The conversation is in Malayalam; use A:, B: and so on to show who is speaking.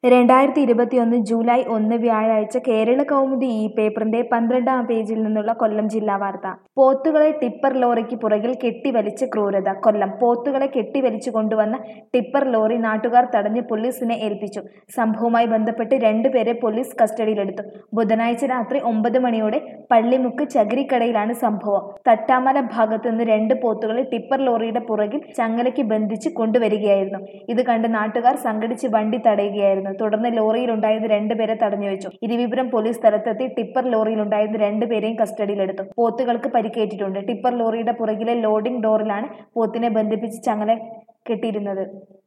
A: രണ്ടായിരത്തി ഇരുപത്തിയൊന്ന് ജൂലൈ ഒന്ന് വ്യാഴാഴ്ച കേരള കൗമുദി ഈ പേപ്പറിന്റെ പന്ത്രണ്ടാം പേജിൽ നിന്നുള്ള കൊല്ലം ജില്ലാ വാർത്ത പോത്തുകളെ ടിപ്പർ ലോറിക്ക് പുറകിൽ കെട്ടിവലിച്ച് ക്രൂരത കൊല്ലം പോത്തുകളെ കെട്ടിവലിച്ചു കൊണ്ടുവന്ന ടിപ്പർ ലോറി നാട്ടുകാർ തടഞ്ഞ് പോലീസിനെ ഏൽപ്പിച്ചു സംഭവവുമായി ബന്ധപ്പെട്ട് രണ്ടുപേരെ പോലീസ് കസ്റ്റഡിയിലെടുത്തു ബുധനാഴ്ച രാത്രി ഒമ്പത് മണിയോടെ പള്ളിമുക്ക് ചകിരിക്കടയിലാണ് സംഭവം തട്ടാമല ഭാഗത്തു നിന്ന് രണ്ട് പോത്തുകളെ ടിപ്പർ ലോറിയുടെ പുറകിൽ ചങ്ങലയ്ക്ക് ബന്ധിച്ച് കൊണ്ടുവരികയായിരുന്നു ഇത് കണ്ട് നാട്ടുകാർ സംഘടിച്ച് വണ്ടി തടയുകയായിരുന്നു തുടർന്ന് ലോറിയിലുണ്ടായത് രണ്ടുപേരെ തടഞ്ഞു വെച്ചു ഇരുവിപുരം പോലീസ് സ്ഥലത്തെത്തി ടിപ്പർ ലോറിയിലുണ്ടായത് രണ്ടുപേരെയും കസ്റ്റഡിയിലെടുത്തു പോത്തുകൾക്ക് പരിക്കേറ്റിട്ടുണ്ട് ടിപ്പർ ലോറിയുടെ പുറകിലെ ലോഡിംഗ് ഡോറിലാണ് പോത്തിനെ ബന്ധിപ്പിച്ച് ചങ്ങല കെട്ടിയിരുന്നത്